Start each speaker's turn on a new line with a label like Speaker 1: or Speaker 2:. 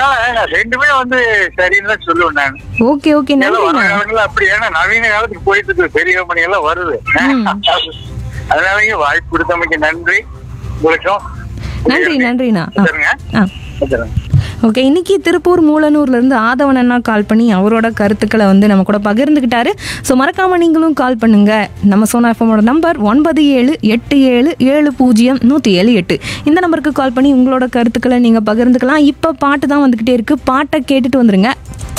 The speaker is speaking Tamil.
Speaker 1: அதனால ரெண்டுமே வந்து சரின்னு தான் சொல்லுவேன் நான்
Speaker 2: ஓகே ஓகே
Speaker 1: ஏதோ வர
Speaker 2: நன்றிண்ணா
Speaker 1: காலங்கள்ல அப்படி ஏன்னா நவீன காலத்துக்கு போயிட்டு இருக்கு பெரிய கம்பெனி எல்லாம் வருது அதனால இங்க வாய்ப்பு கொடுத்தமைக்கு நன்றி உங்களுக்கும்
Speaker 2: நன்றி நன்றிண்ணா ஆ
Speaker 1: சரிங்க
Speaker 2: ஆ
Speaker 1: சரிங்க
Speaker 2: ஓகே இன்னைக்கு திருப்பூர் மூலனூர்ல இருந்து ஆதவன் அண்ணா கால் பண்ணி அவரோட கருத்துக்களை வந்து நம்ம கூட பகிர்ந்துக்கிட்டாரு ஸோ மறக்காம நீங்களும் கால் பண்ணுங்க நம்ம சோனா எஃப்எம்மோட நம்பர் ஒன்பது ஏழு எட்டு ஏழு ஏழு பூஜ்ஜியம் நூற்றி ஏழு எட்டு இந்த நம்பருக்கு கால் பண்ணி உங்களோட கருத்துக்களை நீங்கள் பகிர்ந்துக்கலாம் இப்போ பாட்டு தான் வந்துக்கிட்டே இருக்கு பாட்டை கேட்டுட்டு வந்துருங்க